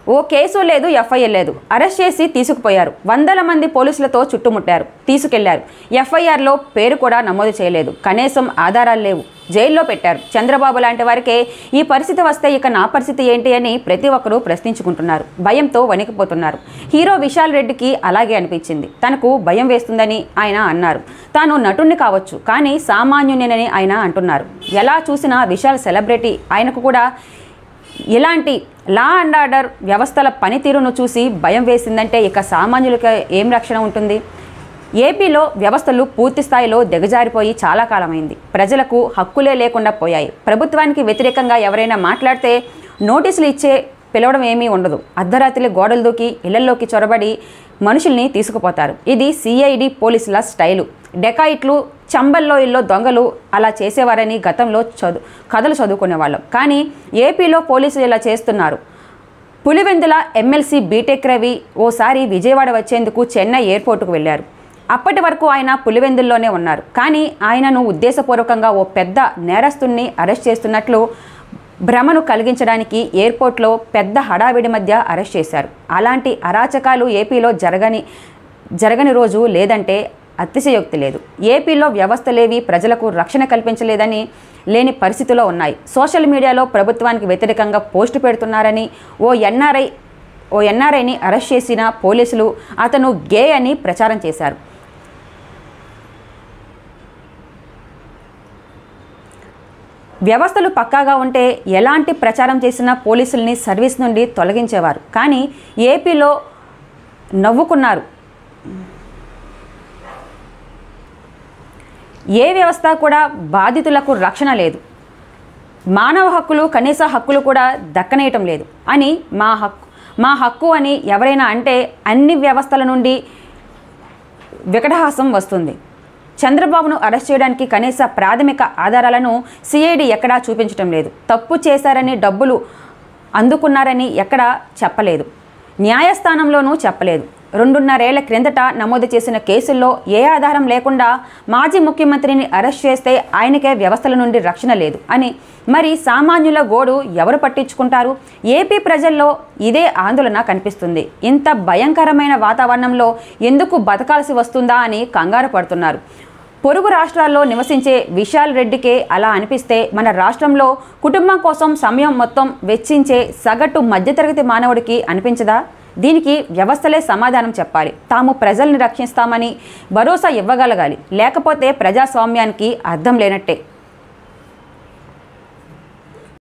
ఓ కేసు లేదు ఎఫ్ఐఆర్ లేదు అరెస్ట్ చేసి తీసుకుపోయారు వందల మంది పోలీసులతో చుట్టుముట్టారు తీసుకెళ్లారు ఎఫ్ఐఆర్లో పేరు కూడా నమోదు చేయలేదు కనీసం ఆధారాలు లేవు జైల్లో పెట్టారు చంద్రబాబు లాంటి వారికే ఈ పరిస్థితి వస్తే ఇక నా పరిస్థితి ఏంటి అని ప్రతి ఒక్కరూ ప్రశ్నించుకుంటున్నారు భయంతో వణికిపోతున్నారు హీరో విశాల్ రెడ్డికి అలాగే అనిపించింది తనకు భయం వేస్తుందని ఆయన అన్నారు తాను నటుణ్ణి కావచ్చు కానీ సామాన్యునేనని ఆయన అంటున్నారు ఎలా చూసినా విశాల్ సెలబ్రిటీ ఆయనకు కూడా ఇలాంటి లా అండ్ ఆర్డర్ వ్యవస్థల పనితీరును చూసి భయం వేసిందంటే ఇక సామాన్యులకి ఏం రక్షణ ఉంటుంది ఏపీలో వ్యవస్థలు పూర్తి స్థాయిలో దిగజారిపోయి చాలా కాలమైంది ప్రజలకు హక్కులే లేకుండా పోయాయి ప్రభుత్వానికి వ్యతిరేకంగా ఎవరైనా మాట్లాడితే నోటీసులు ఇచ్చే పిలవడం ఏమీ ఉండదు అర్ధరాత్రి గోడలు దూకి ఇళ్లలోకి చొరబడి మనుషుల్ని తీసుకుపోతారు ఇది సిఐడి పోలీసుల స్టైలు డెకాయిట్లు చంబల్లో ఇల్లో దొంగలు అలా చేసేవారని గతంలో చదువు కథలు చదువుకునేవాళ్ళం కానీ ఏపీలో పోలీసులు ఇలా చేస్తున్నారు పులివెందుల ఎమ్మెల్సీ బీటెక్ రవి ఓసారి విజయవాడ వచ్చేందుకు చెన్నై ఎయిర్పోర్టుకు వెళ్ళారు అప్పటి వరకు ఆయన పులివెందుల్లోనే ఉన్నారు కానీ ఆయనను ఉద్దేశపూర్వకంగా ఓ పెద్ద నేరస్తుణ్ణి అరెస్ట్ చేస్తున్నట్లు భ్రమను కలిగించడానికి ఎయిర్పోర్ట్లో పెద్ద హడావిడి మధ్య అరెస్ట్ చేశారు అలాంటి అరాచకాలు ఏపీలో జరగని జరగని రోజు లేదంటే అతిశయోక్తి లేదు ఏపీలో వ్యవస్థలేవి ప్రజలకు రక్షణ కల్పించలేదని లేని పరిస్థితిలో ఉన్నాయి సోషల్ మీడియాలో ప్రభుత్వానికి వ్యతిరేకంగా పోస్టు పెడుతున్నారని ఓ ఎన్ఆర్ఐ ఓ ఎన్ఆర్ఐని అరెస్ట్ చేసిన పోలీసులు అతను గే అని ప్రచారం చేశారు వ్యవస్థలు పక్కాగా ఉంటే ఎలాంటి ప్రచారం చేసినా పోలీసుల్ని సర్వీస్ నుండి తొలగించేవారు కానీ ఏపీలో నవ్వుకున్నారు ఏ వ్యవస్థ కూడా బాధితులకు రక్షణ లేదు మానవ హక్కులు కనీస హక్కులు కూడా దక్కనేయటం లేదు అని మా హక్కు మా హక్కు అని ఎవరైనా అంటే అన్ని వ్యవస్థల నుండి వికటహాసం వస్తుంది చంద్రబాబును అరెస్ట్ చేయడానికి కనీస ప్రాథమిక ఆధారాలను సిఐడి ఎక్కడా చూపించడం లేదు తప్పు చేశారని డబ్బులు అందుకున్నారని ఎక్కడా చెప్పలేదు న్యాయస్థానంలోనూ చెప్పలేదు రెండున్నరేళ్ల క్రిందట నమోదు చేసిన కేసుల్లో ఏ ఆధారం లేకుండా మాజీ ముఖ్యమంత్రిని అరెస్ట్ చేస్తే ఆయనకే వ్యవస్థల నుండి రక్షణ లేదు అని మరి సామాన్యుల గోడు ఎవరు పట్టించుకుంటారు ఏపీ ప్రజల్లో ఇదే ఆందోళన కనిపిస్తుంది ఇంత భయంకరమైన వాతావరణంలో ఎందుకు బతకాల్సి వస్తుందా అని కంగారు పడుతున్నారు పొరుగు రాష్ట్రాల్లో నివసించే విశాల్ రెడ్డికే అలా అనిపిస్తే మన రాష్ట్రంలో కుటుంబం కోసం సమయం మొత్తం వెచ్చించే సగటు మధ్యతరగతి మానవుడికి అనిపించదా దీనికి వ్యవస్థలే సమాధానం చెప్పాలి తాము ప్రజల్ని రక్షిస్తామని భరోసా ఇవ్వగలగాలి లేకపోతే ప్రజాస్వామ్యానికి అర్థం లేనట్టే